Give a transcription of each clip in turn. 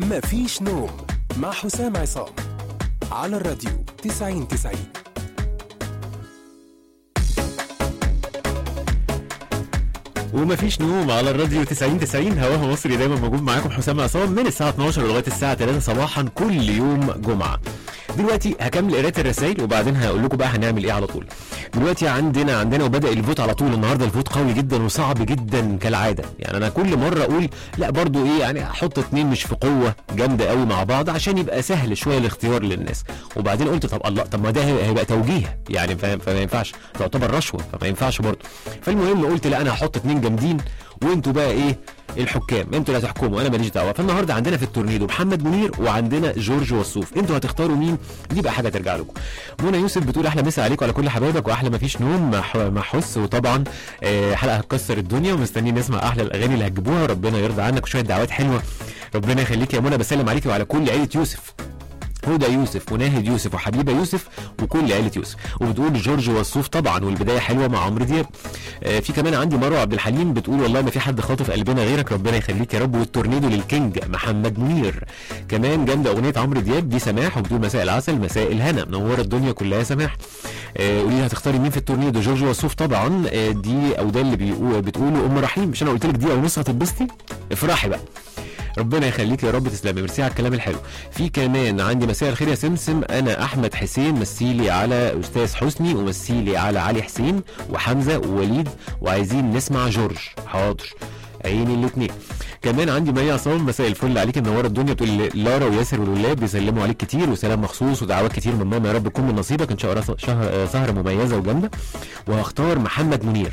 مفيش نوم مع حسام عصام على الراديو 90 90 ومفيش نوم على الراديو 90 90 هواها مصري دايما موجود معاكم حسام عصام من الساعه 12 لغايه الساعه 3 صباحا كل يوم جمعه دلوقتي هكمل قرايه الرسائل وبعدين هقول لكم بقى هنعمل ايه على طول دلوقتي عندنا عندنا وبدا الفوت على طول النهارده الفوت قوي جدا وصعب جدا كالعاده يعني انا كل مره اقول لا برضو ايه يعني احط اتنين مش في قوه جامده قوي مع بعض عشان يبقى سهل شويه الاختيار للناس وبعدين قلت طب الله طب ما ده هيبقى توجيه يعني فاهم فما ينفعش تعتبر رشوه فما ينفعش برضه فالمهم قلت لا انا هحط اتنين جامدين وانتوا بقى ايه الحكام انتوا اللي هتحكموا انا ماليش دعوه فالنهارده عندنا في التورنيدو محمد منير وعندنا جورج وصوف انتوا هتختاروا مين دي بقى حاجه ترجع لكم منى يوسف بتقول احلى مسا عليكم على كل حبايبك واحلى ما فيش نوم مع ح- مع حس وطبعا آه، حلقه هتكسر الدنيا ومستنيين نسمع احلى الاغاني اللي هتجيبوها ربنا يرضى عنك وشويه دعوات حلوه ربنا يخليك يا منى بسلم عليكي وعلى كل عيله يوسف هدى يوسف وناهد يوسف وحبيبه يوسف وكل عيله يوسف وبتقول جورج وصوف طبعا والبدايه حلوه مع عمرو دياب آه في كمان عندي مروه عبد الحليم بتقول والله ما في حد خاطف قلبنا غيرك ربنا يخليك يا رب والتورنيدو للكينج محمد منير كمان جامده اغنيه عمرو دياب دي سماح وبتقول مساء العسل مساء الهنا منوره الدنيا كلها يا سماح آه قولي لي هتختاري مين في التورنيدو جورج وصوف طبعا آه دي او ده اللي بيقول بتقوله ام رحيم مش انا قلت لك دي او نص هتتبسطي افرحي بقى ربنا يخليك يا رب تسلمي ميرسي على الكلام الحلو في كمان عندي مساء الخير يا سمسم انا احمد حسين مسيلي على استاذ حسني ومسيلي على علي حسين وحمزه ووليد وعايزين نسمع جورج حاضر عيني الاثنين كمان عندي مي عصام مساء الفل عليك منوره الدنيا بتقول لي لارا وياسر والولاد بيسلموا عليك كتير وسلام مخصوص ودعوات كتير من ماما يا رب تكون من نصيبك ان شاء الله شهر سهره مميزه وجامده وهختار محمد منير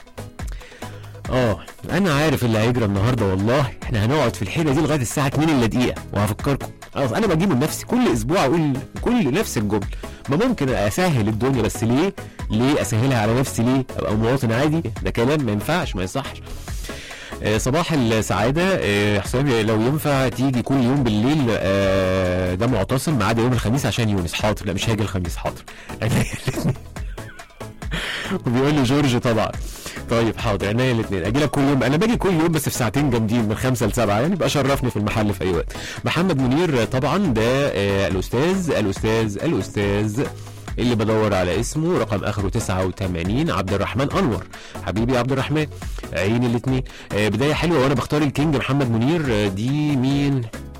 اه انا عارف اللي هيجرى النهارده والله احنا هنقعد في الحيره دي لغايه الساعه 2 الا دقيقه وهفكركم خلاص انا بجيب من نفسي كل اسبوع اقول كل نفس الجمله ما ممكن اسهل الدنيا بس ليه ليه اسهلها على نفسي ليه ابقى مواطن عادي ده كلام ما ينفعش ما يصحش آه، صباح السعادة آه، حسام لو ينفع تيجي كل يوم بالليل آه، ده معتصم ما عدا يوم الخميس عشان يونس حاضر لا مش هاجي الخميس حاضر عينيا الاثنين وبيقول لي جورج طبعا طيب حاضر عينيا الاثنين اجي لك كل يوم انا باجي كل يوم بس في ساعتين جامدين من خمسه لسبعه يعني يبقى شرفني في المحل في اي وقت محمد منير آه، طبعا ده آه، الاستاذ الاستاذ الاستاذ اللي بدور على اسمه رقم اخره 89 عبد الرحمن انور حبيبي يا عبد الرحمن عيني الاثنين بدايه حلوه وانا بختار الكينج محمد منير آه، دي مين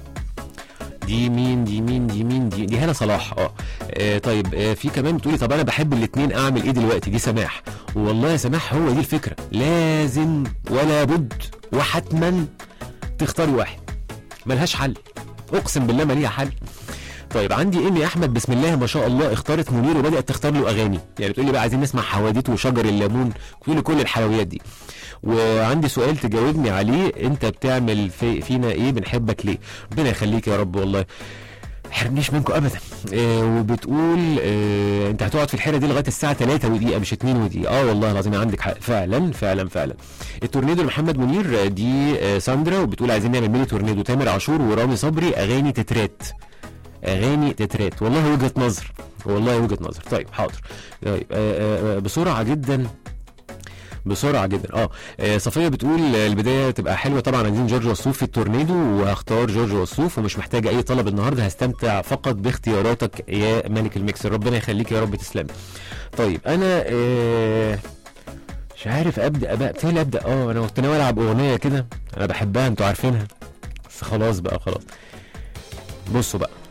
دي مين دي مين دي مين دي دي هنا صلاح اه, آه طيب آه في كمان بتقولي طب انا بحب الاثنين اعمل ايه دلوقتي دي سماح والله يا سماح هو دي الفكره لازم ولا بد وحتما تختاري واحد ملهاش حل اقسم بالله ما ليها حل طيب عندي ايمي احمد بسم الله ما شاء الله اختارت منير وبدات تختار له اغاني يعني بتقول لي بقى عايزين نسمع حواديت وشجر الليمون تقول لي كل الحلويات دي وعندي سؤال تجاوبني عليه انت بتعمل في فينا ايه بنحبك ليه ربنا يخليك يا رب والله حرمنيش منكم ابدا آه وبتقول آه انت هتقعد في الحيره دي لغايه الساعه 3 ودقيقه مش 2 ودقيقه اه والله العظيم عندك حق فعلا فعلا فعلا التورنيدو لمحمد منير آه، دي آه ساندرا وبتقول عايزين نعمل ميني تورنيدو تامر عاشور ورامي صبري اغاني تترات اغاني تترات والله وجهه نظر والله وجهه نظر طيب حاضر طيب آه آه آه، بسرعه جدا بسرعه جدا اه آه، صفيه بتقول آه، البدايه تبقى حلوه طبعا عايزين جورج وصوف في التورنيدو وهختار جورج وصوف ومش محتاجه اي طلب النهارده هستمتع فقط باختياراتك يا ملك الميكس ربنا يخليك يا رب تسلمي طيب انا آه مش عارف ابدا بقى فين ابدا اه انا كنت ناوي العب اغنيه كده انا بحبها انتوا عارفينها بس خلاص بقى خلاص بصوا بقى